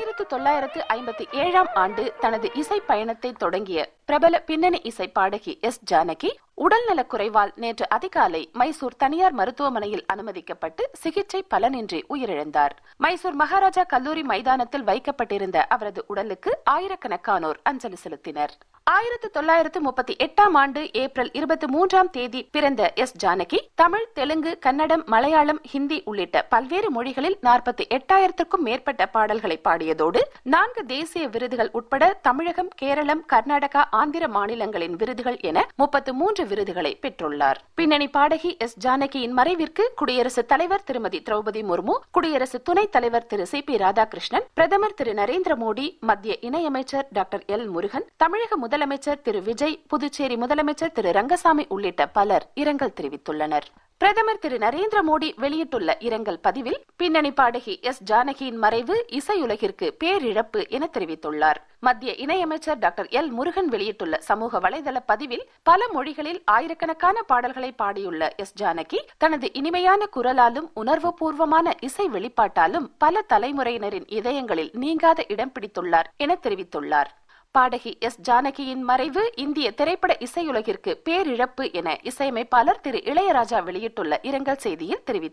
ஆயிரத்து தொள்ளாயிரத்து ஐம்பத்தி ஏழாம் ஆண்டு தனது இசை பயணத்தை தொடங்கிய பிரபல பின்னணி இசை பாடகி எஸ் ஜானகி உடல்நலக் குறைவால் நேற்று அதிகாலை மைசூர் தனியார் மருத்துவமனையில் அனுமதிக்கப்பட்டு சிகிச்சை பலனின்றி உயிரிழந்தார் மைசூர் மகாராஜா கல்லூரி மைதானத்தில் வைக்கப்பட்டிருந்த அவரது உடலுக்கு ஆயிரக்கணக்கானோர் அஞ்சலி செலுத்தினர் ஆயிரத்து தொள்ளாயிரத்து முப்பத்தி எட்டாம் ஆண்டு ஏப்ரல் இருபத்தி மூன்றாம் தேதி பிறந்த எஸ் ஜானகி தமிழ் தெலுங்கு கன்னடம் மலையாளம் ஹிந்தி உள்ளிட்ட பல்வேறு மொழிகளில் நாற்பத்தி எட்டாயிரத்திற்கும் மேற்பட்ட பாடல்களை பாடியதோடு நான்கு தேசிய விருதுகள் உட்பட தமிழகம் கேரளம் கர்நாடகா ஆந்திர மாநிலங்களின் விருதுகள் என முப்பத்து மூன்று விருதுகளை பெற்றுள்ளார் பின்னணி பாடகி எஸ் ஜானகியின் மறைவிற்கு குடியரசுத் தலைவர் திருமதி திரௌபதி முர்மு குடியரசு துணைத் தலைவர் திரு சி பி ராதாகிருஷ்ணன் பிரதமர் திரு நரேந்திர மோடி மத்திய இணையமைச்சர் டாக்டர் எல் முருகன் தமிழக முதலமைச்சர் திரு விஜய் புதுச்சேரி முதலமைச்சர் திரு ரங்கசாமி உள்ளிட்ட பலர் இரங்கல் தெரிவித்துள்ளனர் பிரதமர் திரு நரேந்திர மோடி வெளியிட்டுள்ள இரங்கல் பதிவில் பின்னணி பாடகி எஸ் ஜானகியின் மறைவு இசையுலகிற்கு பேரிழப்பு என தெரிவித்துள்ளார் மத்திய இணையமைச்சர் டாக்டர் எல் முருகன் வெளியிட்டுள்ள சமூக வலைதள பதிவில் பல மொழிகளில் ஆயிரக்கணக்கான பாடல்களை பாடியுள்ள எஸ் ஜானகி தனது இனிமையான குரலாலும் உணர்வுபூர்வமான இசை வெளிப்பாட்டாலும் பல தலைமுறையினரின் இதயங்களில் நீங்காத இடம் பிடித்துள்ளார் என தெரிவித்துள்ளார் பாடகி எஸ் ஜானகியின் மறைவு இந்திய திரைப்பட இசையுலகிற்கு பேரிழப்பு என இசையமைப்பாளர் திரு இளையராஜா வெளியிட்டுள்ள இரங்கல் செய்தியில் தெரிவித்தார்